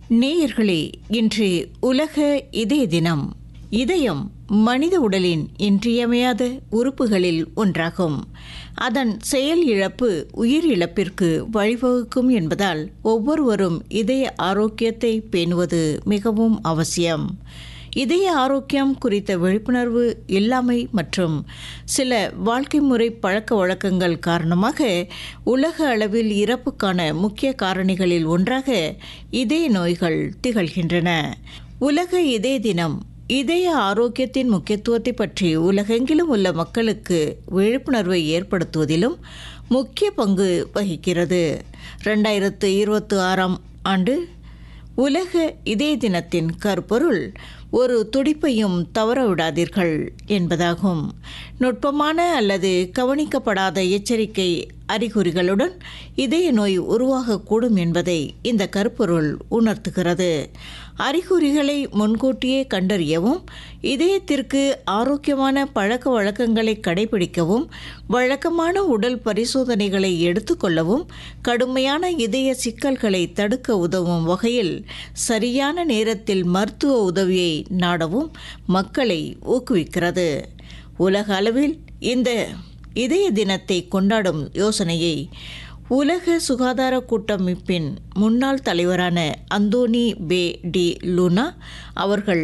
நேயர்களே இன்று உலக இதய தினம் இதயம் மனித உடலின் இன்றியமையாத உறுப்புகளில் ஒன்றாகும் அதன் செயல் இழப்பு உயிர் இழப்பிற்கு வழிவகுக்கும் என்பதால் ஒவ்வொருவரும் இதய ஆரோக்கியத்தை பேணுவது மிகவும் அவசியம் இதய ஆரோக்கியம் குறித்த விழிப்புணர்வு இல்லாமை மற்றும் சில வாழ்க்கை முறை பழக்க வழக்கங்கள் காரணமாக உலக அளவில் இறப்புக்கான முக்கிய காரணிகளில் ஒன்றாக இதய நோய்கள் திகழ்கின்றன உலக இதய தினம் இதய ஆரோக்கியத்தின் முக்கியத்துவத்தை பற்றி உலகெங்கிலும் உள்ள மக்களுக்கு விழிப்புணர்வை ஏற்படுத்துவதிலும் முக்கிய பங்கு வகிக்கிறது ரெண்டாயிரத்து இருபத்தி ஆறாம் ஆண்டு உலக இதய தினத்தின் கருப்பொருள் ஒரு துடிப்பையும் தவற விடாதீர்கள் என்பதாகும் நுட்பமான அல்லது கவனிக்கப்படாத எச்சரிக்கை அறிகுறிகளுடன் இதய நோய் உருவாகக்கூடும் என்பதை இந்த கருப்பொருள் உணர்த்துகிறது அறிகுறிகளை முன்கூட்டியே கண்டறியவும் இதயத்திற்கு ஆரோக்கியமான பழக்க வழக்கங்களை கடைபிடிக்கவும் வழக்கமான உடல் பரிசோதனைகளை எடுத்துக்கொள்ளவும் கடுமையான இதய சிக்கல்களை தடுக்க உதவும் வகையில் சரியான நேரத்தில் மருத்துவ உதவியை நாடவும் மக்களை ஊக்குவிக்கிறது உலக அளவில் இந்த இதய தினத்தை கொண்டாடும் யோசனையை உலக சுகாதார கூட்டமைப்பின் முன்னாள் தலைவரான அந்தோனி பே டி லூனா அவர்கள்